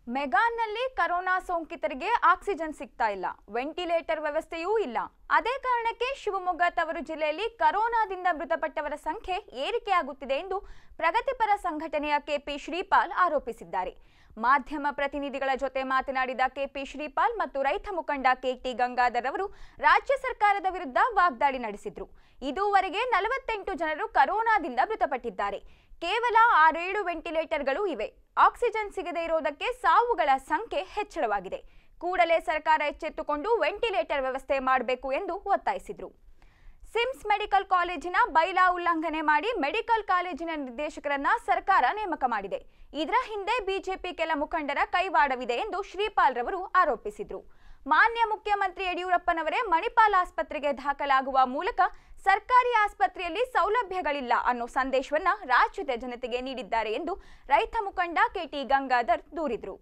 ಮೆಗಾನ್ನಲ್ಲಿ corona ಸೋಂಕಿತರಿಗೆ oxygen ಸಿಗ್ತಾ ಇಲ್ಲ ವೆಂಟಿಲೇಟರ್ ವ್ಯವಸ್ಥೆಯೂ ಇಲ್ಲ ಅದೇ ಕಾರಣಕ್ಕೆ ಶಿವಮೊಗ್ಗ ತವರು ಜಿಲ್ಲೆಯಲ್ಲಿ ಕರೋನಾದಿಂದ ಮೃತಪಟ್ಟವರ ಸಂಖ್ಯೆ ಏರಿಕೆಯಾಗುತ್ತಿದೆ ಎಂದು ಪ್ರಗತಿಪರ ಸಂಘಟನೆಯ ಕೆಪಿ ಶ್ರೀಪಾಲ್ ಆರೋಪಿಸಿದ್ದಾರೆ ಮಾಧ್ಯಮ ಪ್ರತಿನಿಧಿಗಳ ಜೊತೆ ಮಾತನಾಡಿದ ಕೆಪಿ ಶ್ರೀಪಾಲ್ ಮತ್ತು ರೈತ ಮುಖಂಡ ಕೆಟಿ ಗಂಗಾಧರ್ ಅವರು ರಾಜ್ಯ ಸರ್ಕಾರದ ವಿರುದ್ಧ ವಾಗ್ದಾಳಿ ನಡೆಸಿದ್ರು ಇದುವರೆಗೆ ನಲವತ್ತೆಂಟು ಜನರು ಕರೋನಾದಿಂದ ಮೃತಪಟ್ಟಿದ್ದಾರೆ ಕೇವಲ ಆರೇಳು ವೆಂಟಿಲೇಟರ್ಗಳು ಇವೆ ಆಕ್ಸಿಜನ್ ಸಿಗದೇ ಇರೋದಕ್ಕೆ ಸಾವುಗಳ ಸಂಖ್ಯೆ ಹೆಚ್ಚಳವಾಗಿದೆ ಕೂಡಲೇ ಸರ್ಕಾರ ಎಚ್ಚೆತ್ತುಕೊಂಡು ವೆಂಟಿಲೇಟರ್ ವ್ಯವಸ್ಥೆ ಮಾಡಬೇಕು ಎಂದು ಒತ್ತಾಯಿಸಿದರು ಸಿಮ್ಸ್ ಮೆಡಿಕಲ್ ಕಾಲೇಜಿನ ಬೈಲಾ ಉಲ್ಲಂಘನೆ ಮಾಡಿ ಮೆಡಿಕಲ್ ಕಾಲೇಜಿನ ನಿರ್ದೇಶಕರನ್ನ ಸರ್ಕಾರ ನೇಮಕ ಮಾಡಿದೆ ಇದರ ಹಿಂದೆ ಬಿಜೆಪಿ ಕೆಲ ಮುಖಂಡರ ಕೈವಾಡವಿದೆ ಎಂದು ಶ್ರೀಪಾಲ್ ರವರು ಆರೋಪಿಸಿದರು ಮಾನ್ಯ ಮುಖ್ಯಮಂತ್ರಿ ಯಡಿಯೂರಪ್ಪನವರೇ ಮಣಿಪಾಲ್ ಆಸ್ಪತ್ರೆಗೆ ದಾಖಲಾಗುವ ಮೂಲಕ ಸರ್ಕಾರಿ ಆಸ್ಪತ್ರೆಯಲ್ಲಿ ಸೌಲಭ್ಯಗಳಿಲ್ಲ ಅನ್ನೋ ಸಂದೇಶವನ್ನ ರಾಜ್ಯದ ಜನತೆಗೆ ನೀಡಿದ್ದಾರೆ ಎಂದು ರೈತ ಮುಖಂಡ ಕೆಟಿ ಗಂಗಾಧರ್ ದೂರಿದರು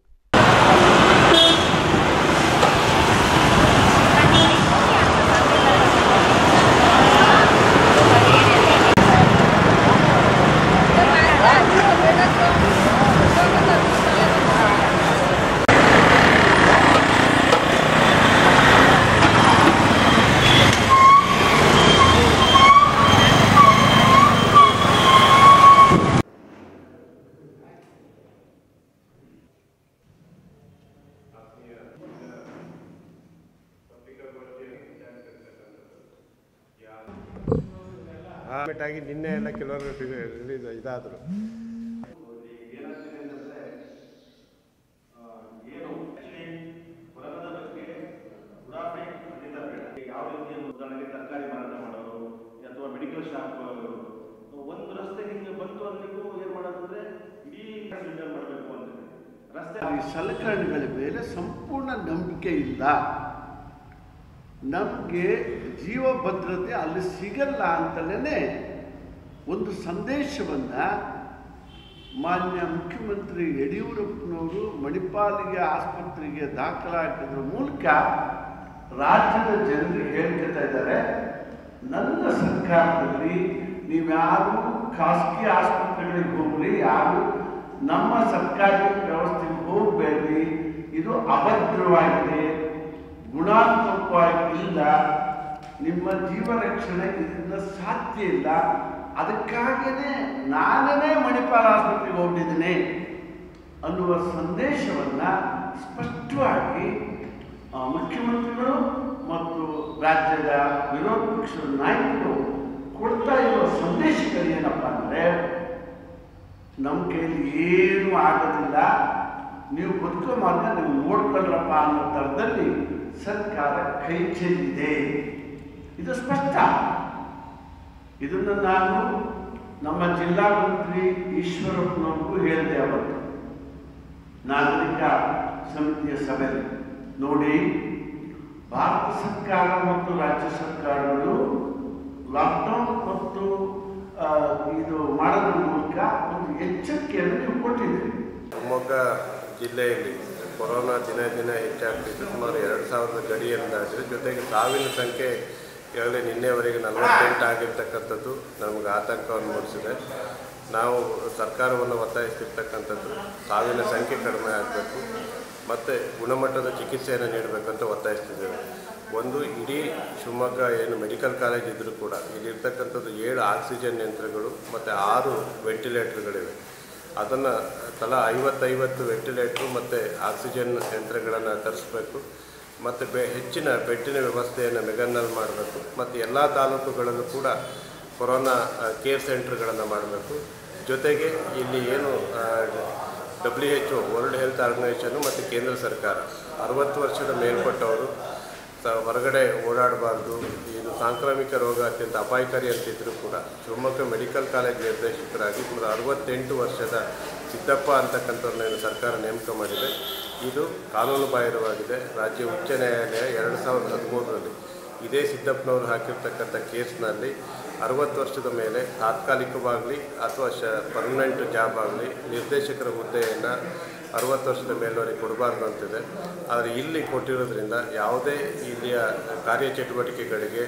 ಆಗಿ ನಿನ್ನೆ ಎಲ್ಲ ಕೆಲವರು ರಿಲೀಸ್ ಇದಾದರು ಯಾವ ರೀತಿಯ ಉದಾಹರಣೆಗೆ ತರಕಾರಿ ಮಾರಾಟ ಮಾಡೋರು ಅಥವಾ ಮೆಡಿಕಲ್ ಶಾಪ್ ಒಂದು ರಸ್ತೆ ಹಿಂಗೆ ಬಂತು ಅಲ್ಲಿಗೂ ಏನು ಮಾಡೋದಂದ್ರೆ ಇಡೀ ಸಿಲಿಂಡರ್ ಮಾಡಬೇಕು ಅಂತ ರಸ್ತೆ ಈ ಸಲಕರಣೆಗಳ ಮೇಲೆ ಸಂಪೂರ್ಣ ನಂಬಿಕೆ ಇಲ್ಲ ನಮಗೆ ಜೀವ ಭದ್ರತೆ ಅಲ್ಲಿ ಸಿಗಲ್ಲ ಅಂತಲೇ ಒಂದು ಸಂದೇಶವನ್ನು ಮಾನ್ಯ ಮುಖ್ಯಮಂತ್ರಿ ಯಡಿಯೂರಪ್ಪನವರು ಮಣಿಪಾಲಿಗೆ ಆಸ್ಪತ್ರೆಗೆ ದಾಖಲಾಗಿದ್ರ ಮೂಲಕ ರಾಜ್ಯದ ಜನರಿಗೆ ಹೇಳ್ಕೊತಾ ಇದ್ದಾರೆ ನನ್ನ ಸರ್ಕಾರದಲ್ಲಿ ನೀವ್ಯಾರು ಖಾಸಗಿ ಆಸ್ಪತ್ರೆಗಳಿಗೆ ಹೋಗ್ರಿ ಯಾರು ನಮ್ಮ ಸರ್ಕಾರಿ ವ್ಯವಸ್ಥೆಗೆ ಹೋಗಬೇಡ್ರಿ ಇದು ಅಭದ್ರವಾಗಿದೆ ಗುಣಾತ್ಮಕವಾಗಿ ಇಲ್ಲ ನಿಮ್ಮ ಜೀವ ರಕ್ಷಣೆ ಇದರಿಂದ ಸಾಧ್ಯ ಇಲ್ಲ ಅದಕ್ಕಾಗಿಯೇ ನಾನೇ ಮಣಿಪಾಲ ಆಸ್ಪತ್ರೆಗೆ ಹೋಗಿದ್ದೀನಿ ಅನ್ನುವ ಸಂದೇಶವನ್ನು ಸ್ಪಷ್ಟವಾಗಿ ಆ, ಮುಖ್ಯಮಂತ್ರಿಗಳು ಮತ್ತು ರಾಜ್ಯದ ವಿರೋಧ ಪಕ್ಷದ ನಾಯಕರು ಕೊಡ್ತಾ ಇರುವ ಸಂದೇಶಗಳು ಏನಪ್ಪ ಅಂದರೆ ನಮ್ಮ ಕೈಯಲ್ಲಿ ಏನೂ ಆಗೋದಿಲ್ಲ ನೀವು ಬದುಕೋ ಮಾರ್ಗ ನೀವು ನೋಡ್ಕೊಳ್ಳ್ರಪ್ಪ ಅನ್ನೋ ಥರದಲ್ಲಿ ಸರ್ಕಾರ ಕೈ ಚೆಲ್ಲಿದೆ ಇದು ಸ್ಪಷ್ಟ ಇದನ್ನು ನಾನು ನಮ್ಮ ಜಿಲ್ಲಾ ಮಂತ್ರಿ ಈಶ್ವರಪ್ಪನವ್ರಿಗೂ ಹೇಳಿದೆ ಅವತ್ತು ನಾಗರಿಕ ಸಮಿತಿಯ ಸಭೆಯಲ್ಲಿ ನೋಡಿ ಭಾರತ ಸರ್ಕಾರ ಮತ್ತು ರಾಜ್ಯ ಸರ್ಕಾರಗಳು ಲಾಕ್ಡೌನ್ ಮತ್ತು ಆ, ಇದು ಮಾಡೋದ್ರ ಮೂಲಕ ಒಂದು ಎಚ್ಚರಿಕೆಯನ್ನು ನೀವು ಕೊಟ್ಟಿದ್ದೀರಿ ಶಿವಮೊಗ್ಗ ಜಿಲ್ಲೆಯಲ್ಲಿ ಕೊರೋನಾ ದಿನ ದಿನ ಹೆಚ್ಚಾಗ್ತಿದ್ದು ಸುಮಾರು ಎರಡು ಸಾವಿರದ ಗಡಿಯನ್ನು ದಾಟಿದೆ ಜೊತೆಗೆ ಸಾವಿನ ಸಂಖ್ಯೆ ಈಗಾಗಲೇ ನಿನ್ನೆವರೆಗೆ ನಲವತ್ತೆಂಟು ಆಗಿರ್ತಕ್ಕಂಥದ್ದು ನಮಗೆ ಆತಂಕವನ್ನು ಮೂಡಿಸಿದೆ ನಾವು ಸರ್ಕಾರವನ್ನು ಒತ್ತಾಯಿಸ್ತಿರ್ತಕ್ಕಂಥದ್ದು ಸಾವಿನ ಸಂಖ್ಯೆ ಕಡಿಮೆ ಆಗಬೇಕು ಮತ್ತು ಗುಣಮಟ್ಟದ ಚಿಕಿತ್ಸೆಯನ್ನು ನೀಡಬೇಕಂತ ಒತ್ತಾಯಿಸ್ತಿದ್ದೇವೆ ಒಂದು ಇಡೀ ಶಿವಮೊಗ್ಗ ಏನು ಮೆಡಿಕಲ್ ಕಾಲೇಜ್ ಇದ್ದರೂ ಕೂಡ ಇಲ್ಲಿರ್ತಕ್ಕಂಥದ್ದು ಏಳು ಆಕ್ಸಿಜನ್ ಯಂತ್ರಗಳು ಮತ್ತು ಆರು ವೆಂಟಿಲೇಟರ್ಗಳಿವೆ ಅದನ್ನು ತಲಾ ಐವತ್ತೈವತ್ತು ವೆಂಟಿಲೇಟ್ರು ಮತ್ತು ಆಕ್ಸಿಜನ್ ಯಂತ್ರಗಳನ್ನು ತರಿಸ್ಬೇಕು ಮತ್ತು ಬೆ ಹೆಚ್ಚಿನ ಬೆಡ್ಡಿನ ವ್ಯವಸ್ಥೆಯನ್ನು ಮೆಗನ್ನಲ್ಲಿ ಮಾಡಬೇಕು ಮತ್ತು ಎಲ್ಲ ತಾಲೂಕುಗಳಲ್ಲೂ ಕೂಡ ಕೊರೋನಾ ಆ, ಕೇರ್ ಸೆಂಟರ್ಗಳನ್ನು ಮಾಡಬೇಕು ಜೊತೆಗೆ ಇಲ್ಲಿ ಏನು W H O world health ಆರ್ಗನೈಸೇಷನು ಮತ್ತು ಕೇಂದ್ರ ಸರ್ಕಾರ ಅರವತ್ತು ವರ್ಷದ ಮೇಲ್ಪಟ್ಟವರು ಸ- ಹೊರಗಡೆ ಓಡಾಡಬಾರ್ದು ಇದು ಸಾಂಕ್ರಾಮಿಕ ರೋಗ ಅತ್ಯಂತ ಅಪಾಯಕಾರಿ ಅಂತಿದ್ರೂ ಕೂಡ ಶಿವಮೊಗ್ಗ ಮೆಡಿಕಲ್ ಕಾಲೇಜ್ ನಿರ್ದೇಶಕರಾಗಿ ಸುಮಾರು ಅರವತ್ತೆಂಟು ವರ್ಷದ ಸಿದ್ದಪ್ಪ ಅಂತಕ್ಕಂಥವ್ರನ್ನ ಸರ್ಕಾರ ನೇಮಕ ಮಾಡಿದೆ ಇದು ಕಾನೂನು ಬಾಹಿರವಾಗಿದೆ ರಾಜ್ಯ ಉಚ್ಚ ನ್ಯಾಯಾಲಯ ಎರಡು ಸಾವಿರದ ಹದಿಮೂರರಲ್ಲಿ ಇದೇ ಸಿದ್ದಪ್ಪನವರು ಹಾಕಿರ್ತಕ್ಕಂಥ ಕೇಸ್ನಲ್ಲಿ ಅರವತ್ತು ವರ್ಷದ ಮೇಲೆ ತಾತ್ಕಾಲಿಕವಾಗಲಿ ಅಥವಾ ಶ ಪರ್ಮನೆಂಟ್ ಜಾಬ್ ಆಗಲಿ ನಿರ್ದೇಶಕರ ಹುದ್ದೆಯನ್ನು ಅರವತ್ತು ವರ್ಷದ ಮೇಲ್ವರೆಗೆ ಕೊಡಬಾರ್ದು ಅಂತಿದೆ ಆದರೆ ಇಲ್ಲಿ ಕೊಟ್ಟಿರೋದ್ರಿಂದ ಯಾವುದೇ ಇಲ್ಲಿಯ ಕಾರ್ಯಚಟುವಟಿಕೆಗಳಿಗೆ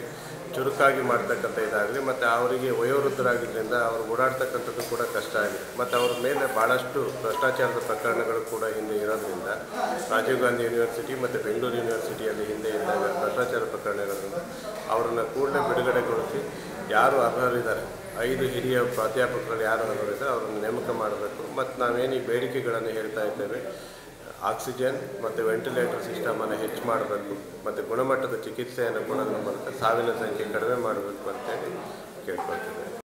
ಚುರುಕಾಗಿ ಮಾಡ್ತಕ್ಕಂಥ ಇದಾಗಲಿ ಮತ್ತು ಅವರಿಗೆ ವಯೋವೃದ್ಧರಾಗಿದ್ದರಿಂದ ಅವರು ಓಡಾಡ್ತಕ್ಕಂಥದ್ದು ಕೂಡ ಕಷ್ಟ ಆಗಿದೆ ಮತ್ತು ಅವ್ರ ಮೇಲೆ ಭಾಳಷ್ಟು ಭ್ರಷ್ಟಾಚಾರದ ಪ್ರಕರಣಗಳು ಕೂಡ ಹಿಂದೆ ಇರೋದ್ರಿಂದ ರಾಜೀವ್ ಗಾಂಧಿ ಯೂನಿವರ್ಸಿಟಿ ಮತ್ತು ಬೆಂಗಳೂರು ಯೂನಿವರ್ಸಿಟಿಯಲ್ಲಿ ಹಿಂದೆ ಇದ್ದಾಗ ಭ್ರಷ್ಟಾಚಾರ ಪ್ರಕರಣ ಇರೋದ್ರಿಂದ ಅವರನ್ನು ಕೂಡಲೇ ಬಿಡುಗಡೆಗೊಳಿಸಿ ಯಾರು ಅರ್ಹರಿದ್ದಾರೆ ಐದು ಹಿರಿಯ ಪ್ರಾಧ್ಯಾಪಕರು ಯಾರು ಅರ್ಹರಿದ್ದಾರೆ ಅವರನ್ನು ನೇಮಕ ಮಾಡಬೇಕು ಮತ್ತು ನಾವೇನು ಈ ಬೇಡಿಕೆಗಳನ್ನು ಹೇಳ್ತಾ ಇದ್ದೇವೆ ಆಕ್ಸಿಜನ್ ಮತ್ತು ವೆಂಟಿಲೇಟರ್ ಸಿಸ್ಟಮನ್ನು ಹೆಚ್ಚು ಮಾಡಬೇಕು ಮತ್ತು ಗುಣಮಟ್ಟದ ಚಿಕಿತ್ಸೆಯನ್ನು ಕೊಡೋದ್ರ ಮೂಲಕ ಸಾವಿನ ಸಂಖ್ಯೆ ಕಡಿಮೆ ಮಾಡಬೇಕು ಅಂತೇಳಿ ಕೇಳ್ಕೊಳ್ತೇವೆ